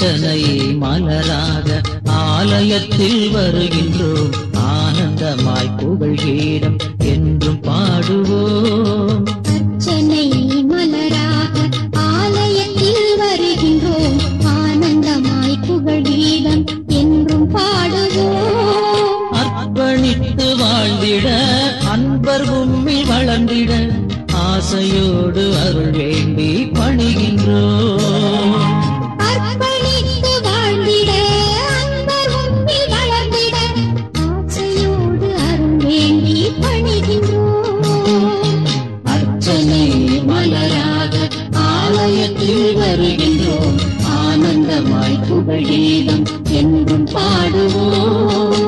அர்ச்சனை மலராக ஆலயத்தில் வருகின்றோம் ஆனந்தமாய் புகழ்கீடம் என்றும் பாடுவோம் அர்ச்சனை மலராக ஆலயத்தில் வருகின்றோம் ஆனந்தமாய் புகழ் கீதம் என்றும் பாடுவோம் அர்ப்பணித்து வாழ்ந்திட அன்பர் உம்மில் வளர்ந்திட ஆசையோடு அருள் வேண்டி பணிகின்றோம் அர்ப்பணித்து வாழ்ந்திட அன்பர் உம்மில் வளர்ந்திட ஆசையோடு அருள் வேண்டி பணிகின்றோம் அர்ச்சனை மலராக ஆலயத்தில் வருகின்றோம் ஆனந்தமாய் புகழீதம் என்றும் பாடுவோம்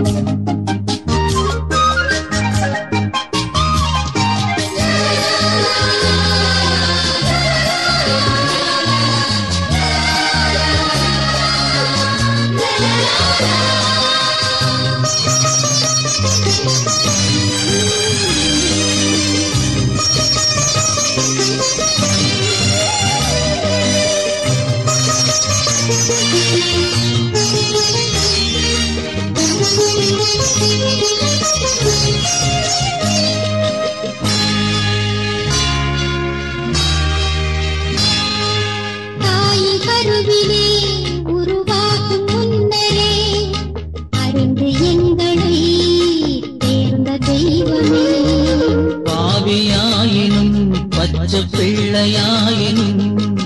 தாயின் கருவிலே உருவாகும் முன்னரே அறிந்து எங்களை தேர்ந்த தெய்வமே பாவியாயினும் பச்சை பிள்ளையாயினும்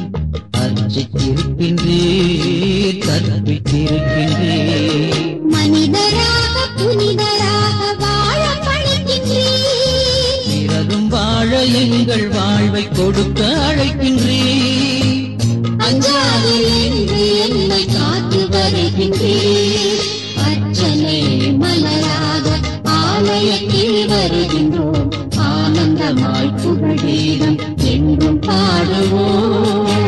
அர்ச்சித்திருக்கின்றீர் கற்பித்திருக்கின்றீர் மனிதராக புனிதராக வாழ பணிக்கின்றீர் பிறரும் வாழ எங்கள் வாழ்வை கொடுக்க அழைக்கின்றீர் அஞ்சாது என்று என்னை காத்து வருகின்றீர் அர்ச்சனை மலராக ஆலயத்தில் வருகின்றோம் ஆனந்தமாய் புகழீதம் என்றும் பாடுவோம்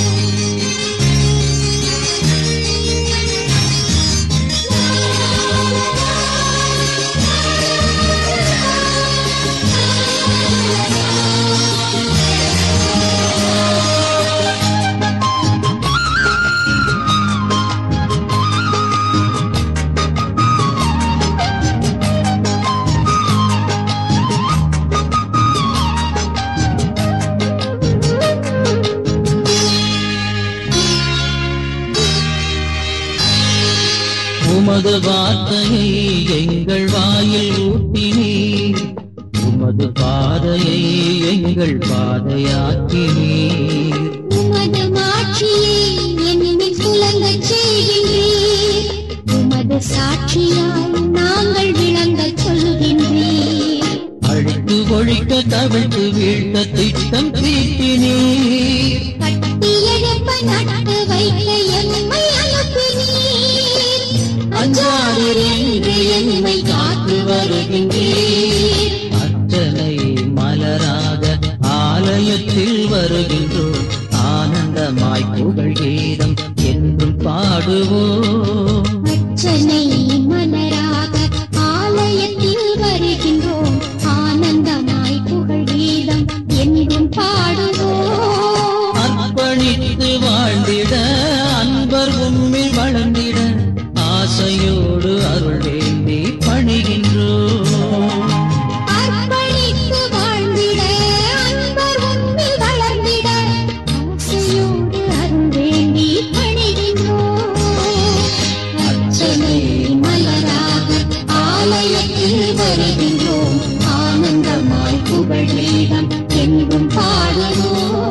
உமது வார்த்தையை எங்கள் வாயில் ஊட்டினீர் உமது பாதையை எங்கள் பாதையாக்கினீர் உமது மாட்சியை என்னில் துலங்கச் செய்கின்றீர் உமது சாட்சியால் நாங்கள் விளங்கச் சொல்கின்றீர் அழித்து ஒழிக்க தவிழ்த்து வீழ்த்த திட்டம் தீட்டினீர் கட்டி எழுப்ப நட்டு வைக்க எம்மை அனுப்பினீர் அஞ்சாதீர் என்று எம்மை காத்து வருகின்றீர் அர்ச்சனை மலராக ஆலயத்தில் வருகின்றோம் ஆனந்தமாய் புகழ் கீதம் என்றும் பாடுவோம் அர்ச்சனை மலராக ஆலயத்தில் வருகின்றோம் ஆனந்தமாய் புகழ் கீதம் என்றும் பாடுவோம் அர்ப்பணித்து வாழ்ந்திட அன்பர் உம்மில் வளர்ந்திட ஆசையோடு அருள் வேண்டி பணிகின்றோம் அர்ப்பணித்து வாழ்ந்திட அன்பர் உன்னில் வளர்ந்திட ஆசையோடு அருள் வேண்டி பணிகின்றோம் அர்ச்சனை மலராக ஆலயத்தில் வருகின்றோம் ஆனந்தமாய் புகழீதம் என்றும் பாடுவோம்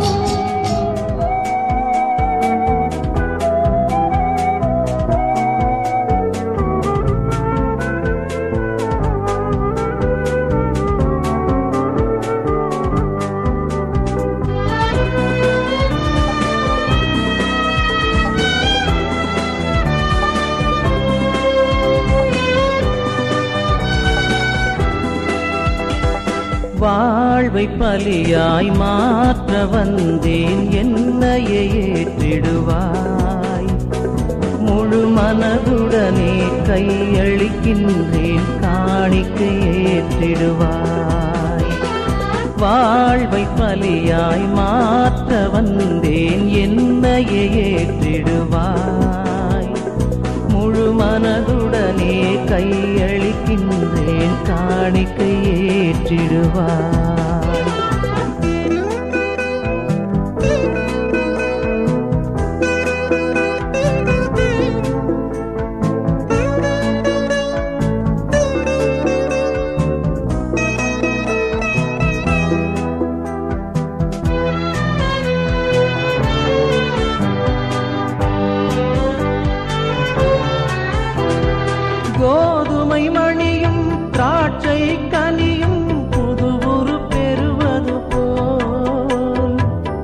வாழ்வை பலியாய் மாற்ற வந்தேன் என்னையே ஏற்றிடுவாய் முழு மனதுடனே கையளிக்கின்றேன் காணிக்கை ஏற்றிடுவாய் வாழ்வை பலியாய் மாற்ற வந்தேன் என்னை என்னையே ஏற்றிடுவாய் முழு மனதுடனே கையளிக்கின்றேன் காணிக்கை ஏற்றிடுவாய் கோதுமை மணியும் திராட்சை கனியும் புது உரு பெறுவது போல்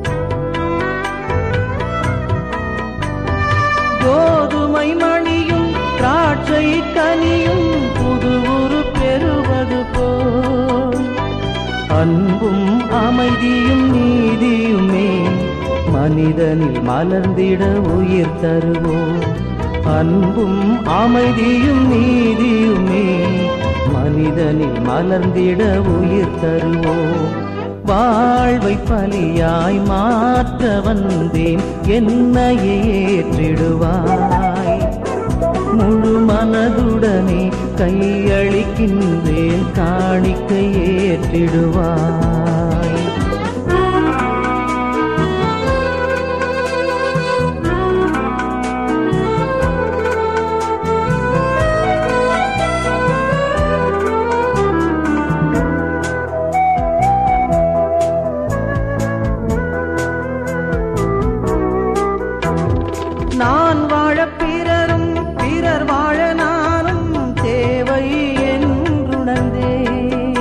கோதுமை மணியும் திராட்சை கனியும் புது உரு பெறுவது போல் அன்பும் அமைதியும் நீதியுமே மனிதனில் மலர்ந்திட உயிர் தருவோம் அன்பும் அமைதியும் நீதியுமே மனிதனில் மலர்ந்திட உயிர் தருவோம் வாழ்வை பலியாய் மாற்ற வந்தேன் என்னையே ஏற்றிடுவாய் முழு மனதுடனே கையளிக்கின்றேன் காணிக்கை ஏற்றிடுவாய் நான் வாழ பிறரும் பிறர் வாழ நானும் தேவை என்றுணர்ந்தேன்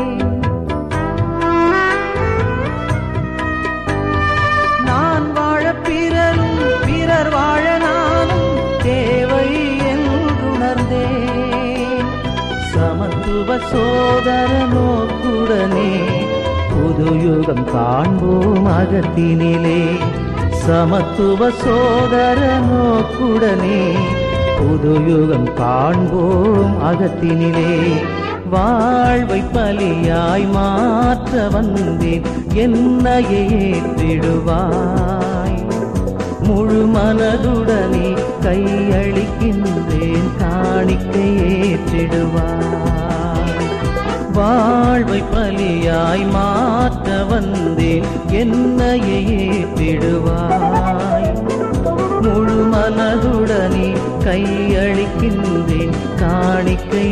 நான் வாழ பிறரும் பிறர் வாழ நானும் தேவை என்றுணர்ந்தேன் சமத்துவ சோதர நோக்குடனே புது யுகம் காண்போம் அகத்தினிலே சமத்துவ சோதர நோக்குடனே புது யுகம் காண்போம் அகத்தினிலே வாழ்வை பலியாய் மாற்ற வந்தேன் என்னையே ஏற்றிடுவாய் முழு மனதுடனே கையளிக்கின்றேன் காணிக்கை ஏற்றிடுவாய் வாழ்வை பலியாய் மாற்ற வந்தேன் என்னையே ஏற்றிடுவாய் முழு மனதுடனே கையளிக்கின்றேன் காணிக்கை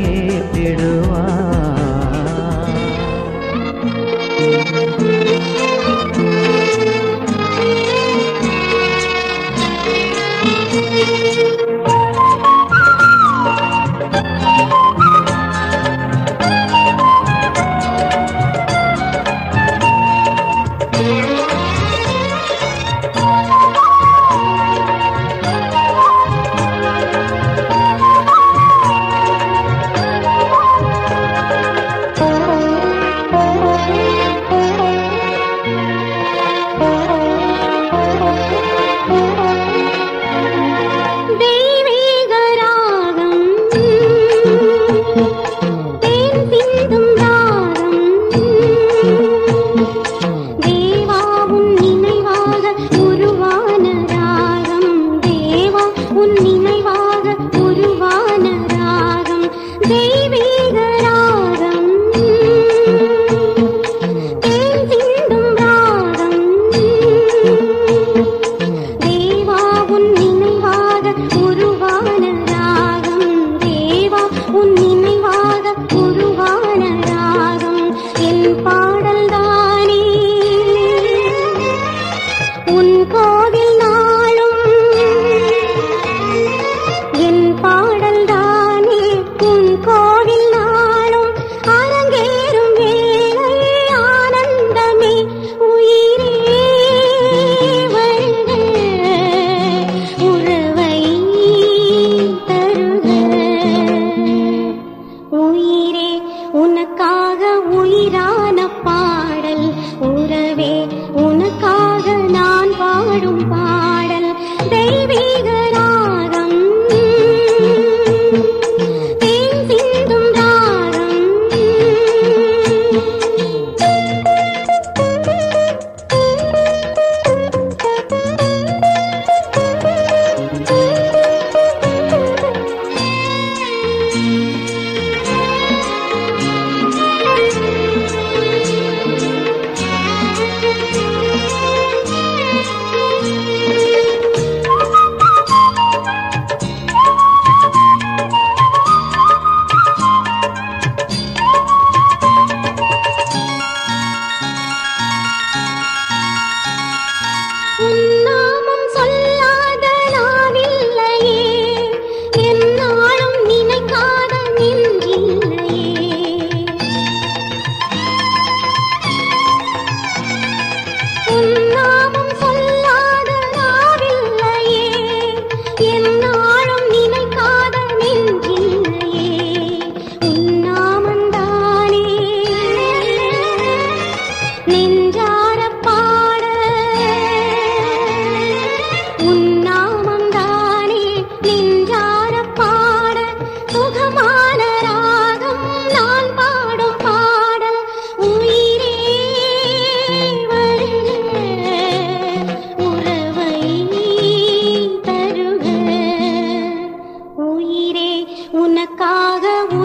ஏற்றிடுவாய் தெய்வீ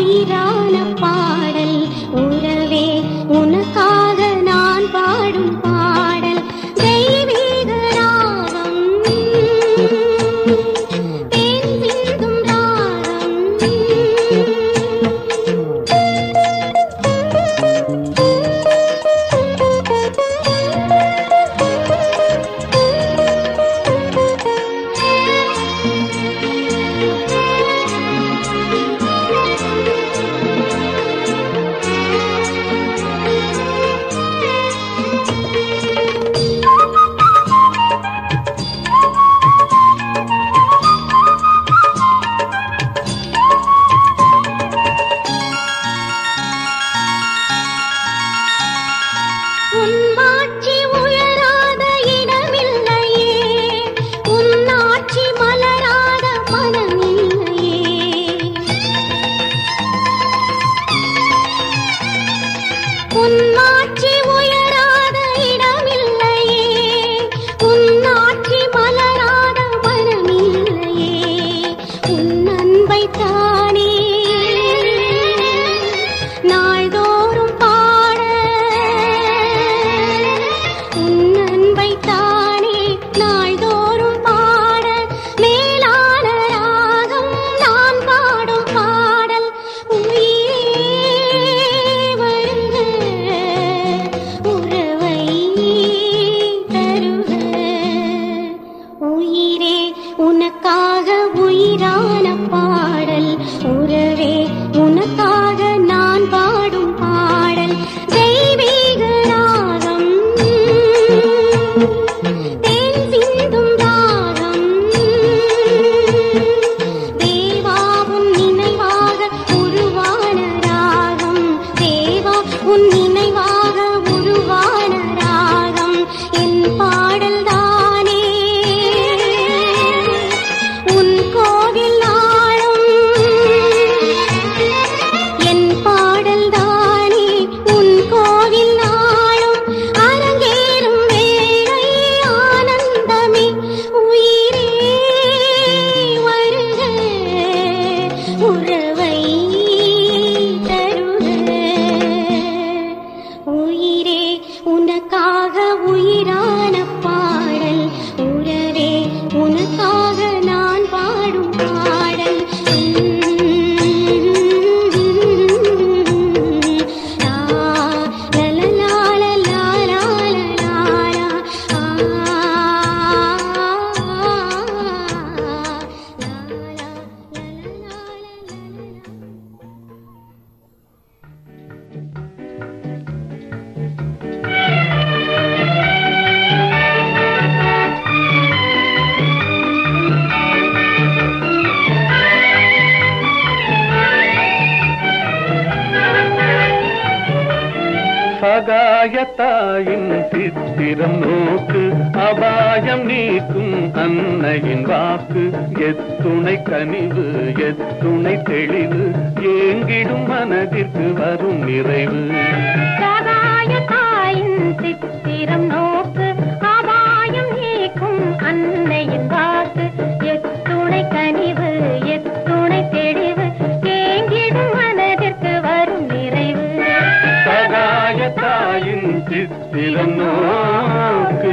உயிரான பாடல் உறவே உனக்காக நான் பாடும் பாடல் தெய்வீக ராகம் தேன் சிந்தும் ராகம் உன்னாட்சி உயராத இடமில்லையே உன்னாட்சி மலராத மனமில்லையே உன்னாட்சி உயராத இடமில்லையே உன்னாட்சி மலராத மனமில்லையே உன் அன்பை தானே நாள்தோறும் பாட உன் அன்பை தானே நாள்தோறும் பாட மேலான ராகம் நான் பாடும் பாடல் உயிரே வருக உறவை தருக உயிரே உனக்காக உயிரான பாடல் உறவே உனக்காக நான் பாடும் பாடல் தெய்வீக ராகம் தேன் சிந்தும் ராகம் தேவாவும் நினைவாக உருவான ராகம் தேவா உன் நினைவாக உருவான ராகம் என் பாடல் தானே உன் கோவில் நாளும் என் பாடல் தானே உன் கோவில் நாளும் அரங்கேறும் வேளை ஆனந்தமே உயிரே வருக உறவை தருக உயிரே உனக்காக உயிரான பாடல் உறவே உனக்காக நான் பாடும் பாடல் லா, லலலா, லலா, லாலலா, ஆ, லாலா, லலலா, லலலா. சகாயத்தாயின் சித்திரம் நோக்கு அபாயம் நீக்கும் அன்னையின் வாக்கு எத்துணை கனிவு எத்துணை தெளிவு ஏங்கிடும் மனதிற்கு வரும் நிறைவு சகாய தாயின் சித்திரம் நோக்கு அபாயம் நீக்கும் அன்னையின் வாக்கு எத்துணை கனிவு எத்துணை தெளிவு ஏங்கிடும் மனதிற்கு வரும் நிறைவு சகாயத்தாயின் சித்திரம் நோக்கு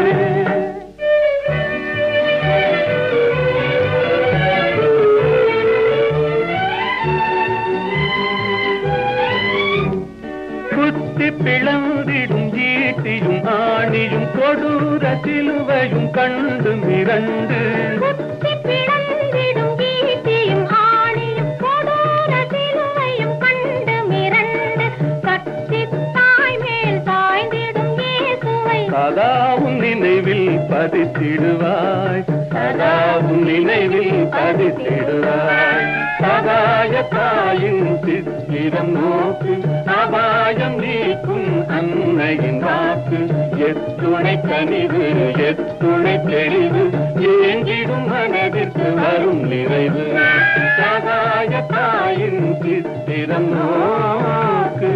குத்தி பிளந்திடும் ஈட்டியும் ஆணியும் கொடூர சிலுவையும் கண்டு மிரண்டு குத்தி பிளந்திடும் ஈட்டியும் ஆணியும் கொடூர சிலுவையும் கண்டு மிரண்டு கத்தித் தாய் மேல் சாய்ந்திடும் இயேசுவை சதாவும் நினைவில் பதித்திடுவாய் சதாவும் நினைவில் பதித்திடுவாய் சகாய தாயின் சித்திரம் நோக்கு அபாயம் நீக்கும் அன்னையின் வாக்கு எத்துணை கனிவு எத்துணை தெளிவு ஏங்கிடும் மனதிற்கு வரும் நிறைவு சகாய தாயின் சித்திரம் நோக்கு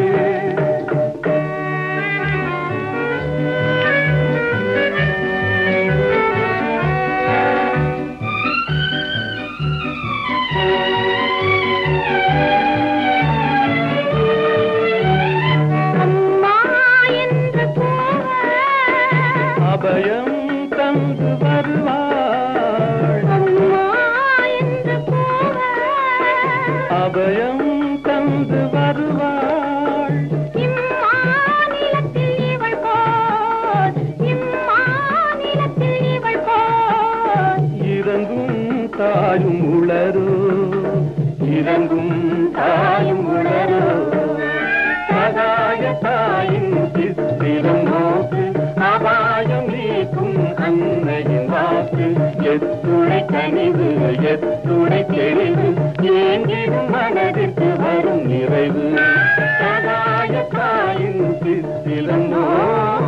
தாயும் உளரோ இறங்கும் தாயும் உளரோ சகாய தாயின் சித்திரம் நோக்கு அபாயம் நீக்கும் அன்னையின் வாக்கு எத்துணை கனிவு எத்துணை தெளிவு ஏங்கிடும் மனதிற்கு வரும் நிறைவு சகாய தாயின் சித்திரம் நோக்கு